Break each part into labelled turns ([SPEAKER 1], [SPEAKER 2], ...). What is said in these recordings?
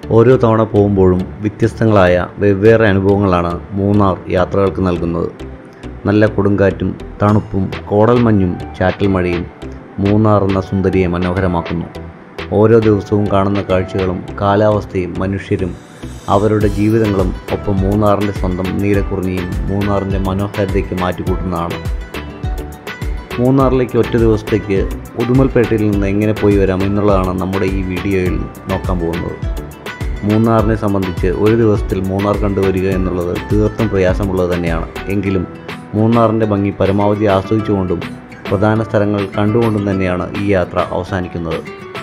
[SPEAKER 1] ഓരോ തവണ പോകുമ്പോഴും വ്യത്യസ്തങ്ങളായ വെവ്വേറെ അനുഭവങ്ങളാണ് മൂന്നാർ യാത്രകൾക്ക് നൽകുന്നത് നല്ല കൊടുങ്കാറ്റും തണുപ്പും കോടൽമഞ്ഞും ചാറ്റൽ മഴയും മൂന്നാർ എന്ന സുന്ദരിയെ മനോഹരമാക്കുന്നു ഓരോ ദിവസവും കാണുന്ന കാഴ്ചകളും കാലാവസ്ഥയും മനുഷ്യരും അവരുടെ ജീവിതങ്ങളും ഒപ്പം മൂന്നാറിൻ്റെ സ്വന്തം നീലക്കുറിഞ്ഞിയും മൂന്നാറിൻ്റെ മനോഹാരിതയ്ക്ക് മാറ്റിക്കൂട്ടുന്നതാണ് മൂന്നാറിലേക്ക് ഒറ്റ ദിവസത്തേക്ക് ഉടുമൽപേട്ടയിൽ നിന്ന് എങ്ങനെ പോയി വരാം എന്നുള്ളതാണ് നമ്മുടെ ഈ വീഡിയോയിൽ നോക്കാൻ പോകുന്നത് മൂന്നാറിനെ സംബന്ധിച്ച് ഒരു ദിവസത്തിൽ മൂന്നാർ കണ്ടുവരിക എന്നുള്ളത് തീർത്തും പ്രയാസമുള്ളത് തന്നെയാണ് എങ്കിലും മൂന്നാറിൻ്റെ ഭംഗി പരമാവധി ആസ്വദിച്ചുകൊണ്ടും പ്രധാന സ്ഥലങ്ങൾ കണ്ടുകൊണ്ടും തന്നെയാണ് ഈ യാത്ര അവസാനിക്കുന്നത്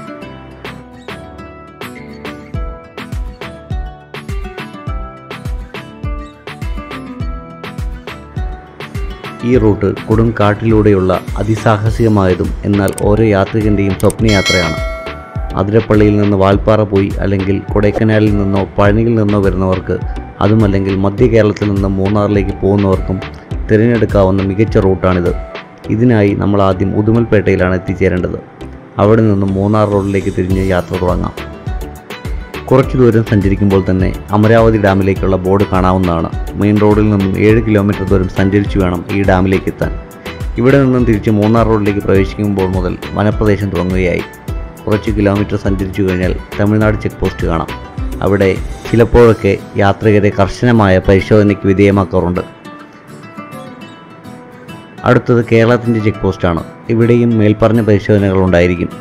[SPEAKER 1] ഈ റൂട്ട് കൊടും കാട്ടിലൂടെയുള്ള അതിസാഹസികമായതും എന്നാൽ ഓരോ യാത്രികൻ്റെയും സ്വപ്നയാത്രയാണ് അതിരപ്പള്ളിയിൽ നിന്ന് വാൽപ്പാറ പോയി അല്ലെങ്കിൽ കൊടൈക്കനാലിൽ നിന്നോ പഴനിയിൽ നിന്നോ വരുന്നവർക്ക് അതുമല്ലെങ്കിൽ മധ്യ കേരളത്തിൽ നിന്ന് മൂന്നാറിലേക്ക് പോകുന്നവർക്കും തിരഞ്ഞെടുക്കാവുന്ന മികച്ച റൂട്ടാണിത് ഇതിനായി നമ്മൾ ആദ്യം ഉദുമൽപേട്ടയിലാണ് എത്തിച്ചേരേണ്ടത് അവിടെ നിന്നും മൂന്നാർ റോഡിലേക്ക് തിരിഞ്ഞ് യാത്ര തുടങ്ങാം കുറച്ചു ദൂരം സഞ്ചരിക്കുമ്പോൾ തന്നെ അമരാവതി ഡാമിലേക്കുള്ള ബോർഡ് കാണാവുന്നതാണ് മെയിൻ റോഡിൽ നിന്നും ഏഴ് കിലോമീറ്റർ ദൂരം സഞ്ചരിച്ചു വേണം ഈ ഡാമിലേക്ക് എത്താൻ ഇവിടെ നിന്നും തിരിച്ച് മൂന്നാർ റോഡിലേക്ക് പ്രവേശിക്കുമ്പോൾ മുതൽ വനപ്രദേശം തുടങ്ങുകയായി കുറച്ച് കിലോമീറ്റർ സഞ്ചരിച്ചു കഴിഞ്ഞാൽ തമിഴ്നാട് ചെക്ക് പോസ്റ്റ് കാണാം അവിടെ ചിലപ്പോഴൊക്കെ യാത്രികരെ കർശനമായ പരിശോധനയ്ക്ക് വിധേയമാക്കാറുണ്ട് അടുത്തത് കേരളത്തിൻ്റെ ചെക്ക് പോസ്റ്റാണ് ഇവിടെയും മേൽപ്പറഞ്ഞ പരിശോധനകൾ ഉണ്ടായിരിക്കും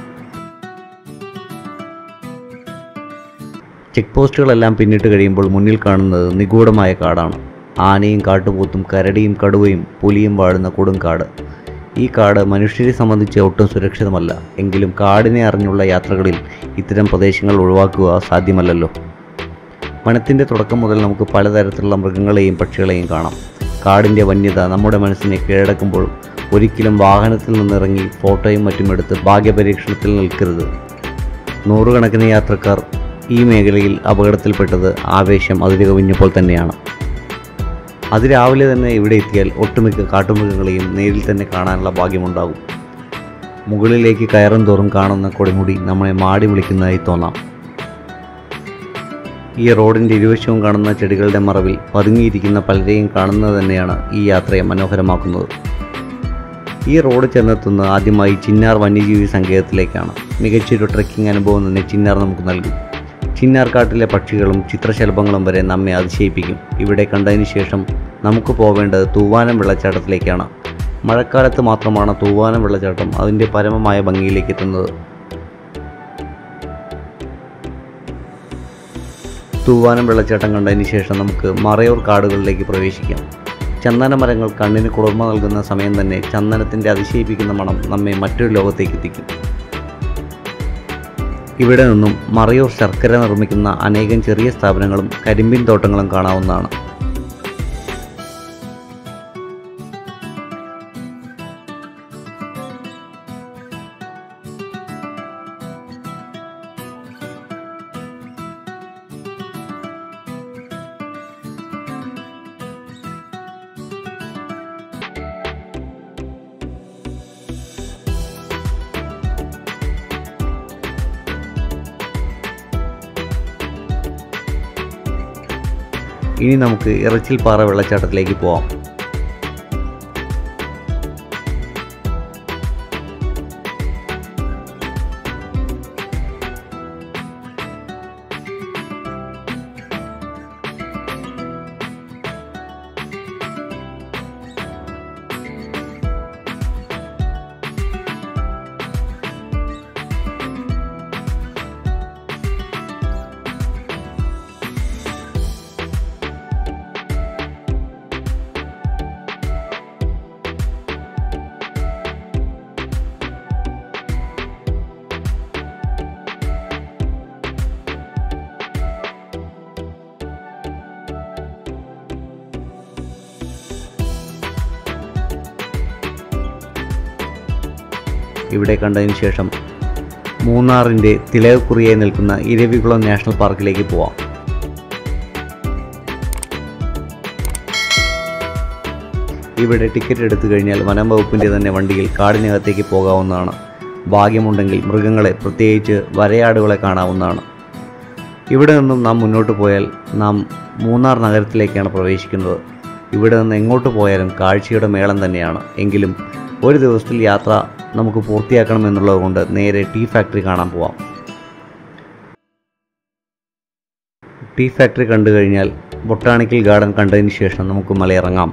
[SPEAKER 1] ചെക്ക് പോസ്റ്റുകളെല്ലാം പിന്നിട്ട് കഴിയുമ്പോൾ മുന്നിൽ കാണുന്നത് നിഗൂഢമായ കാടാണ് ആനയും കാട്ടുപോത്തും കരടിയും കടുവയും പുലിയും വാഴുന്ന കൊടുങ്കാട് ഈ കാട് മനുഷ്യരെ സംബന്ധിച്ച് ഒട്ടും സുരക്ഷിതമല്ല എങ്കിലും കാടിനെ അറിഞ്ഞുള്ള യാത്രകളിൽ ഇത്തരം പ്രദേശങ്ങൾ ഒഴിവാക്കുക സാധ്യമല്ലല്ലോ വനത്തിൻ്റെ തുടക്കം മുതൽ നമുക്ക് പലതരത്തിലുള്ള മൃഗങ്ങളെയും പക്ഷികളെയും കാണാം കാടിൻ്റെ വന്യത നമ്മുടെ മനസ്സിനെ കീഴടക്കുമ്പോൾ ഒരിക്കലും വാഹനത്തിൽ നിന്നിറങ്ങി ഫോട്ടോയും മറ്റും എടുത്ത് ഭാഗ്യപരീക്ഷണത്തിൽ നിൽക്കരുത് നൂറുകണക്കിന് യാത്രക്കാർ ഈ മേഖലയിൽ അപകടത്തിൽപ്പെട്ടത് ആവേശം അതിര് കവിഞ്ഞപ്പോൾ തന്നെയാണ് അതിരാവിലെ തന്നെ ഇവിടെ എത്തിയാൽ ഒട്ടുമിക്ക കാട്ടുമൃഗങ്ങളെയും നേരിൽ തന്നെ കാണാനുള്ള ഭാഗ്യമുണ്ടാകും മുകളിലേക്ക് കയറും തോറും കാണുന്ന കൊടിമുടി നമ്മളെ മാടി വിളിക്കുന്നതായി തോന്നാം ഈ റോഡിൻ്റെ ഇരുവശവും കാണുന്ന ചെടികളുടെ മറവിൽ പതുങ്ങിയിരിക്കുന്ന പലരെയും കാണുന്നത് തന്നെയാണ് ഈ യാത്രയെ മനോഹരമാക്കുന്നത് ഈ റോഡ് ചെന്നെത്തുന്നത് ആദ്യമായി ചിന്നാർ വന്യജീവി സങ്കേതത്തിലേക്കാണ് മികച്ചൊരു ട്രെക്കിംഗ് അനുഭവം തന്നെ ചിന്നാർ നമുക്ക് നൽകും ചിന്നാർ കാട്ടിലെ പക്ഷികളും ചിത്രശലഭങ്ങളും വരെ നമ്മെ അതിശയിപ്പിക്കും ഇവിടെ കണ്ടതിന് ശേഷം നമുക്ക് പോവേണ്ടത് തൂവാനം വെള്ളച്ചാട്ടത്തിലേക്കാണ് മഴക്കാലത്ത് മാത്രമാണ് തൂവാനം വെള്ളച്ചാട്ടം അതിൻ്റെ പരമമായ ഭംഗിയിലേക്ക് എത്തുന്നത് തൂവാനം വെള്ളച്ചാട്ടം കണ്ടതിന് ശേഷം നമുക്ക് മറയൂർ കാടുകളിലേക്ക് പ്രവേശിക്കാം ചന്ദന മരങ്ങൾ കണ്ണിന് കുളിർമ നൽകുന്ന സമയം തന്നെ ചന്ദനത്തിൻ്റെ അതിശയിപ്പിക്കുന്ന മണം നമ്മെ മറ്റൊരു ലോകത്തേക്ക് എത്തിക്കും ഇവിടെ നിന്നും മറയൂർ ശർക്കര നിർമ്മിക്കുന്ന അനേകം ചെറിയ സ്ഥാപനങ്ങളും കരിമ്പിൻ തോട്ടങ്ങളും കാണാവുന്നതാണ് ഇനി നമുക്ക് ഇറച്ചിൽ പാറ വെള്ളച്ചാട്ടത്തിലേക്ക് പോവാം ഇവിടെ കണ്ടതിന് ശേഷം മൂന്നാറിൻ്റെ തിലകക്കുറിയായി നിൽക്കുന്ന ഇരവികുളം നാഷണൽ പാർക്കിലേക്ക് പോവാം ഇവിടെ ടിക്കറ്റ് എടുത്തു കഴിഞ്ഞാൽ വനം വകുപ്പിൻ്റെ തന്നെ വണ്ടിയിൽ കാടിനകത്തേക്ക് പോകാവുന്നതാണ് ഭാഗ്യമുണ്ടെങ്കിൽ മൃഗങ്ങളെ പ്രത്യേകിച്ച് വരയാടുകളെ കാണാവുന്നതാണ് ഇവിടെ നിന്നും നാം മുന്നോട്ട് പോയാൽ നാം മൂന്നാർ നഗരത്തിലേക്കാണ് പ്രവേശിക്കുന്നത് ഇവിടെ നിന്ന് എങ്ങോട്ട് പോയാലും കാഴ്ചയുടെ മേളം തന്നെയാണ് എങ്കിലും ഒരു ദിവസത്തിൽ യാത്ര നമുക്ക് പൂർത്തിയാക്കണമെന്നുള്ളത് കൊണ്ട് നേരെ ടീ ഫാക്ടറി കാണാൻ പോവാം ടീ ഫാക്ടറി കണ്ടു കഴിഞ്ഞാൽ ബൊട്ടാണിക്കൽ ഗാർഡൻ കണ്ടതിന് ശേഷം നമുക്ക് മലയിറങ്ങാം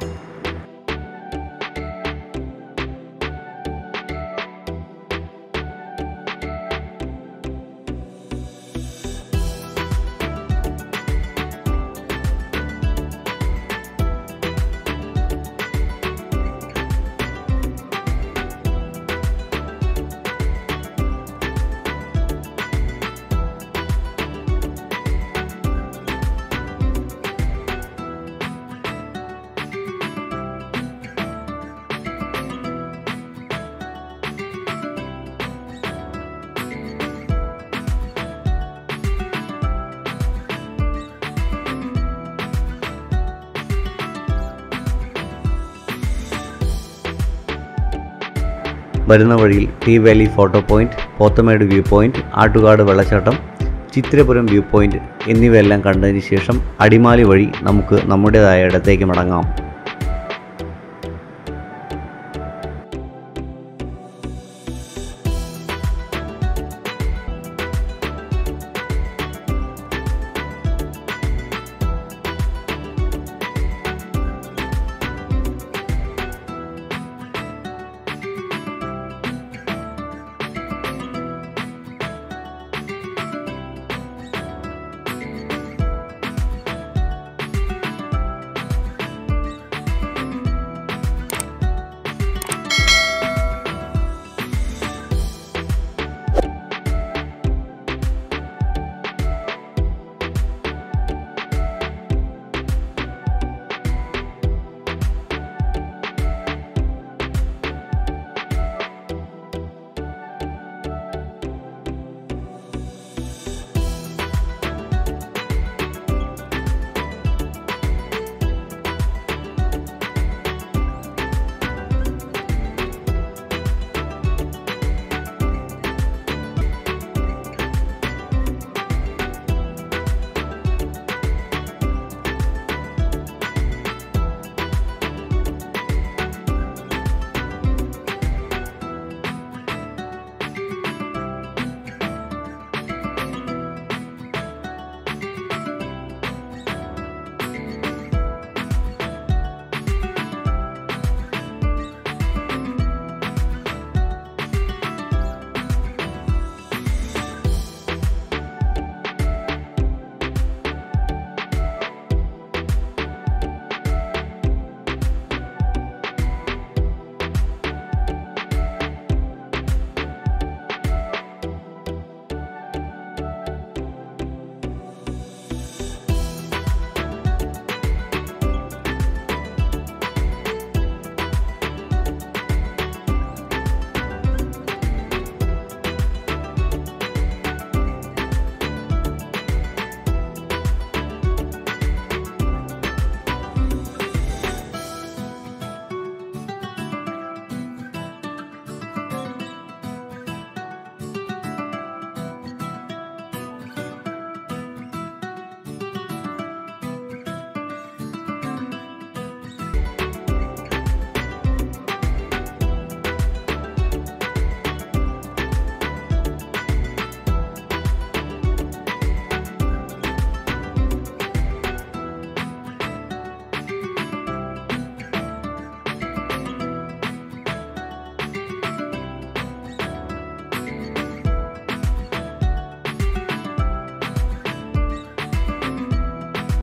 [SPEAKER 1] വരുന്ന വഴിയിൽ tea valley photo point Pothamedu view point Attukad വെള്ളച്ചാട്ടം ചിത്രപുരം വ്യൂ പോയിന്റ് എന്നിവയെല്ലാം കണ്ടതിന് ശേഷം അടിമാലി വഴി നമുക്ക് നമ്മുടേതായ ഇടത്തേക്ക് മടങ്ങാം